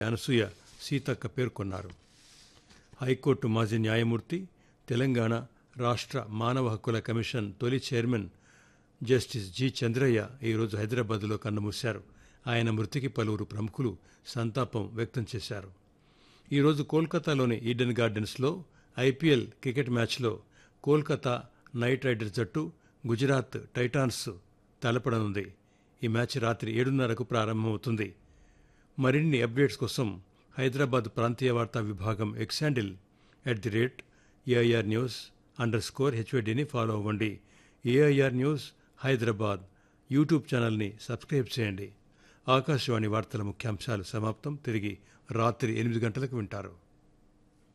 అనసూయ సీతక్క పేర్కొన్నారు హైకోర్టు మాజీ న్యాయమూర్తి తెలంగాణ రాష్ట్ర మానవ హక్కుల కమిషన్ తొలి చైర్మన్ జస్టిస్ జి చంద్రయ్య ఈరోజు హైదరాబాద్లో కన్నుమూశారు ఆయన మృతికి పలువురు ప్రముఖులు సంతాపం వ్యక్తం చేశారు ఈరోజు కోల్కతాలోని ఈడెన్ గార్డెన్స్లో ఐపీఎల్ క్రికెట్ మ్యాచ్లో కోల్కతా నైట్ రైడర్స్ జట్టు గుజరాత్ టైటాన్స్ తలపడనుంది ఈ మ్యాచ్ రాత్రి ఏడున్నరకు ప్రారంభమవుతుంది మరిన్ని అప్డేట్స్ కోసం హైదరాబాద్ ప్రాంతీయ వార్తా విభాగం X handle at the rate AIR news under score హెచ్వైడిని ఫాలో అవ్వండి ఏఐఆర్ న్యూస్ హైదరాబాద్ యూట్యూబ్ ఛానల్ని సబ్స్క్రైబ్ చేయండి ఆకాశవాణి వార్తల ముఖ్యాంశాలు సమాప్తం తిరిగి రాత్రి ఎనిమిది గంటలకు వింటారు